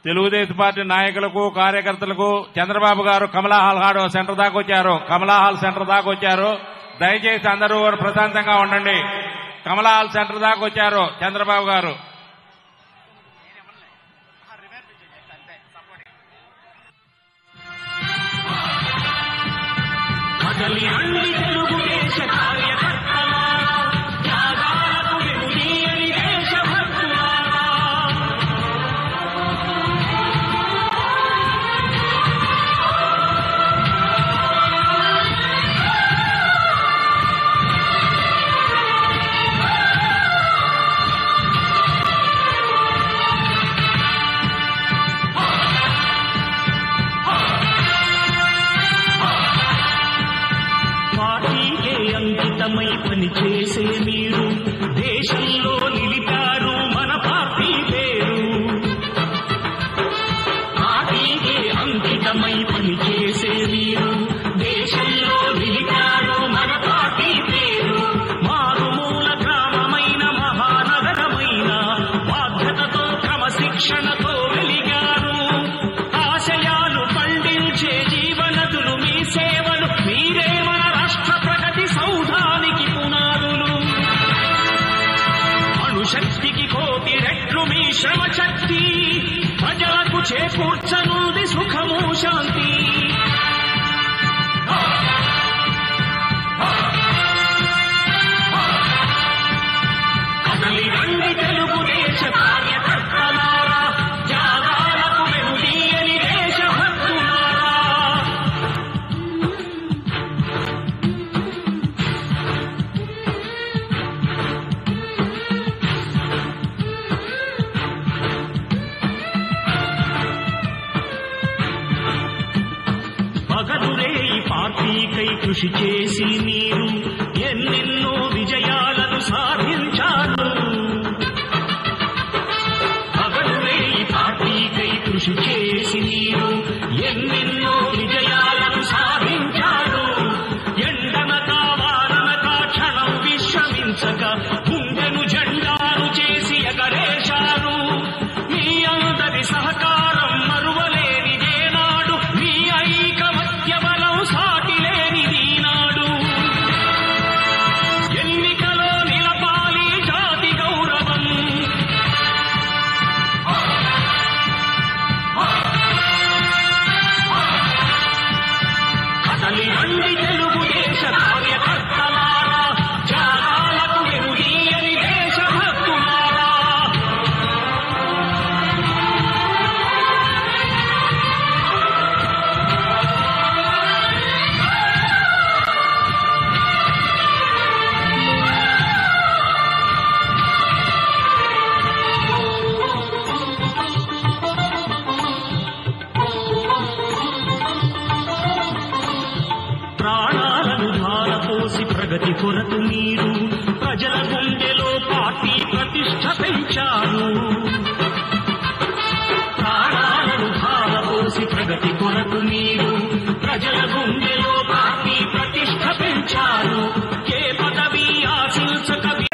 Telugu Desam party నాయకులకు కార్యకర్తలకు చంద్రబాబు గారు కమలా హాల్ హాడ్ సెంటర్ దాకా వచ్చారు కమలా హాల్ సెంటర్ దాకా వచ్చారు దయచేసి అందరూ కూడా ప్రశాంతంగా ఉండండి కమలా హాల్ సెంటర్ దాకా వచ్చారు చంద్రబాబు గారు కదలి రండి తెలుగుదేశ కార్యకర్తలారా, త్యాగాలకు వెనుదీయని దేశభక్తులారా. పార్టీకే అంకితమై పనిచేసే మీరు దేశంలో నిలిపారు మన పార్టీ పేరు పార్టీకే అంకితమై పనిచేసే మీరు దేశంలో నిలిపారు మన పార్టీ పేరు మారుమూల గ్రామమైన మహానగరమైన బాధ్యతతో క్రమశిక్షణతో వెలిగారు ఆశయాలు పండించే జీవనదులు మీ సేవలు మీరే మన రాష్ట్ర ప్రగతి సౌధానికి పునాదులు అణుశక్తికి కోటి రెట్లు మీ శ్రమ శక్తి ప్రజలకు చేకూర్చనుంది సుఖము శాంతి కదలి రండి తెలుగుదేశ కార్యకర్తలారా త్యాగాలకు వెనుదీయని దేశభక్తులారా పగలురే ఈ పార్టీకై కృషి చేసి మీరు